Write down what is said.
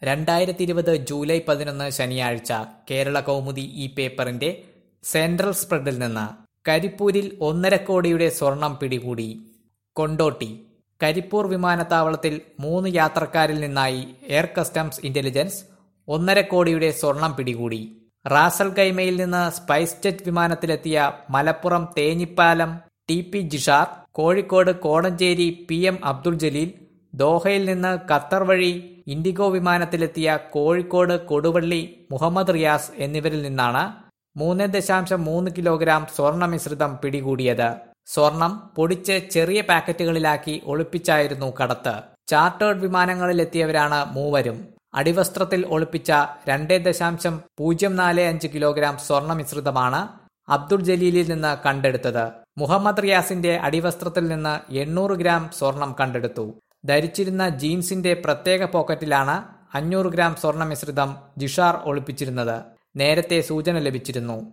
രണ്ടായിരത്തി ഇരുപത് ജൂലൈ പതിനൊന്ന് ശനിയാഴ്ച കേരള കൗമുദി ഈ പേപ്പറിന്റെ സെൻട്രൽ സ്പ്രെഡിൽ നിന്ന് കരിപ്പൂരിൽ ഒന്നര കോടിയുടെ സ്വർണം പിടികൂടി കൊണ്ടോട്ടി കരിപ്പൂർ വിമാനത്താവളത്തിൽ മൂന്ന് യാത്രക്കാരിൽ നിന്നായി എയർ കസ്റ്റംസ് ഇന്റലിജൻസ് ഒന്നര കോടിയുടെ സ്വർണം പിടികൂടി റാസൽ കൈമയിൽ നിന്ന് സ്പൈസ് ജെറ്റ് വിമാനത്തിലെത്തിയ Malappuram Thenhippalam T P Jishar Kozhikode Kodanchery P M Abdul Jaleel ദോഹയിൽ നിന്ന് ഖത്തർ വഴി ഇൻഡിഗോ വിമാനത്തിലെത്തിയ കോഴിക്കോട് കൊടുവള്ളി മുഹമ്മദ് റിയാസ് എന്നിവരിൽ നിന്നാണ് മൂന്ന് ദശാംശം മൂന്ന് കിലോഗ്രാം സ്വർണ്ണ മിശ്രിതം പിടികൂടിയത് സ്വർണം പൊടിച്ച് ചെറിയ പാക്കറ്റുകളിലാക്കി ഒളിപ്പിച്ചായിരുന്നു കടത്ത് ചാർട്ടേഡ് വിമാനങ്ങളിലെത്തിയവരാണ് മൂവരും അടിവസ്ത്രത്തിൽ ഒളിപ്പിച്ച രണ്ടേ ദശാംശം പൂജ്യം നാല് അഞ്ച് കിലോഗ്രാം സ്വർണ്ണ മിശ്രിതമാണ് അബ്ദുൾ ജലീലിൽ നിന്ന് കണ്ടെടുത്തത് മുഹമ്മദ് റിയാസിന്റെ അടിവസ്ത്രത്തിൽ നിന്ന് എണ്ണൂറ് ഗ്രാം സ്വർണം കണ്ടെടുത്തു ധരിച്ചിരുന്ന ജീൻസിന്റെ പ്രത്യേക പോക്കറ്റിലാണ് അഞ്ഞൂറ് ഗ്രാം സ്വർണ്ണ മിശ്രിതം ജിഷാർ ഒളിപ്പിച്ചിരുന്നത് നേരത്തെ സൂചന ലഭിച്ചിരുന്നു